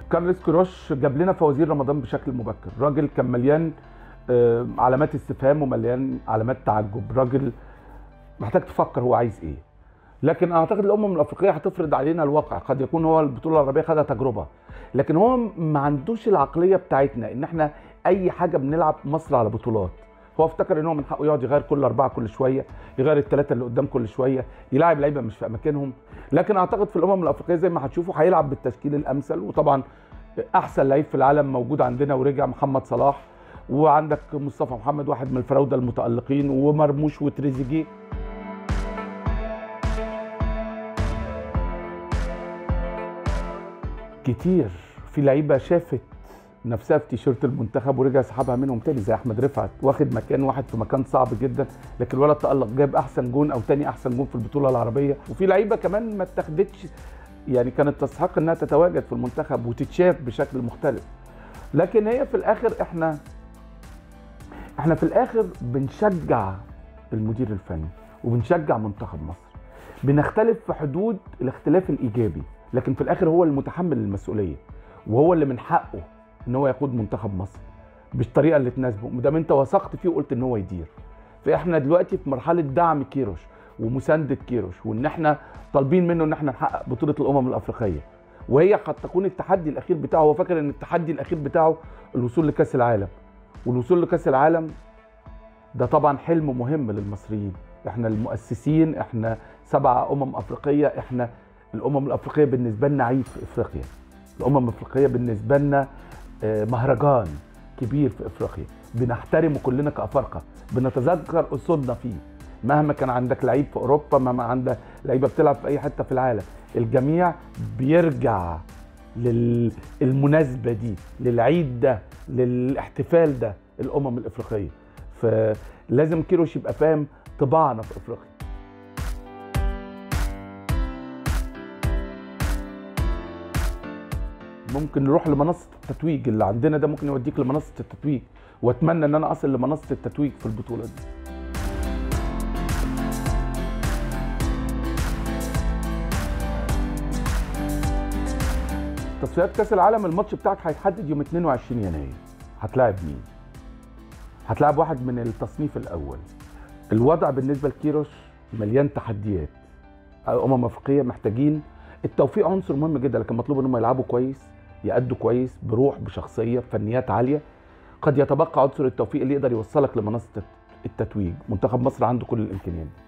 كارلوس كروش جاب لنا فوازير رمضان بشكل مبكر راجل كان مليان آه، علامات استفهام ومليان علامات تعجب راجل محتاج تفكر هو عايز ايه لكن اعتقد الامم الافريقيه هتفرض علينا الواقع قد يكون هو البطوله العربيه خدها تجربه لكن هو ما عندوش العقليه بتاعتنا ان احنا اي حاجه بنلعب مصر على بطولات هو افتكر ان هو من حقه يقعد يغير كل اربعه كل شويه يغير الثلاثه اللي قدام كل شويه يلاعب لعيبه مش في اماكنهم لكن اعتقد في الامم الافريقيه زي ما هتشوفوا هيلعب بالتشكيل الامثل وطبعا احسن لعيب في العالم موجود عندنا ورجع محمد صلاح وعندك مصطفى محمد واحد من الفراوده المتالقين ومرموش وتريزيجيه كتير في لعيبه شافت نفسها في تيشيرت المنتخب ورجع سحبها منهم تاني زي احمد رفعت واخد مكان واحد في مكان صعب جدا لكن الولد تالق جاب احسن جون او تاني احسن جون في البطوله العربيه وفي لعيبه كمان ما اتخذتش يعني كانت تستحق انها تتواجد في المنتخب وتتشاف بشكل مختلف لكن هي في الاخر احنا احنا في الاخر بنشجع المدير الفني وبنشجع منتخب مصر بنختلف في حدود الاختلاف الايجابي لكن في الاخر هو المتحمل المسؤوليه وهو اللي من حقه ان هو يقود منتخب مصر بالطريقه اللي تناسبه ما دام انت وثقت فيه وقلت ان هو يدير فاحنا دلوقتي في مرحله دعم كيروش ومسانده كيروش وان احنا طالبين منه ان احنا نحقق بطوله الامم الافريقيه وهي قد تكون التحدي الاخير بتاعه هو فاكر ان التحدي الاخير بتاعه الوصول لكاس العالم والوصول لكاس العالم ده طبعا حلم مهم للمصريين احنا المؤسسين احنا سبع امم افريقيه احنا الامم الافريقيه بالنسبه لنا عيد في افريقيا الامم الافريقيه بالنسبه لنا آه، مهرجان كبير في افريقيا بنحترمه كلنا كافارقه بنتذكر اسودنا فيه مهما كان عندك لعيب في اوروبا مهما عندك لعيبه بتلعب في اي حته في العالم الجميع بيرجع للمناسبه دي للعيد ده للاحتفال ده الامم الافريقيه فلازم كيروش يبقى فاهم طباعنا في افريقيا ممكن نروح لمنصه التتويج اللي عندنا ده ممكن يوديك لمنصه التتويج واتمنى ان انا اصل لمنصه التتويج في البطوله دي تصفيات كاس العالم الماتش بتاعك هيتحدد يوم 22 يناير هتلاعب مين هتلاعب واحد من التصنيف الاول الوضع بالنسبه لكيروش مليان تحديات امم افريقيه محتاجين التوفيق عنصر مهم جدا لكن مطلوب انهم يلعبوا كويس يأدوا كويس بروح بشخصيه فنيات عاليه قد يتبقى عنصر التوفيق اللي يقدر يوصلك لمنصه التتويج منتخب مصر عنده كل الامكانيات دي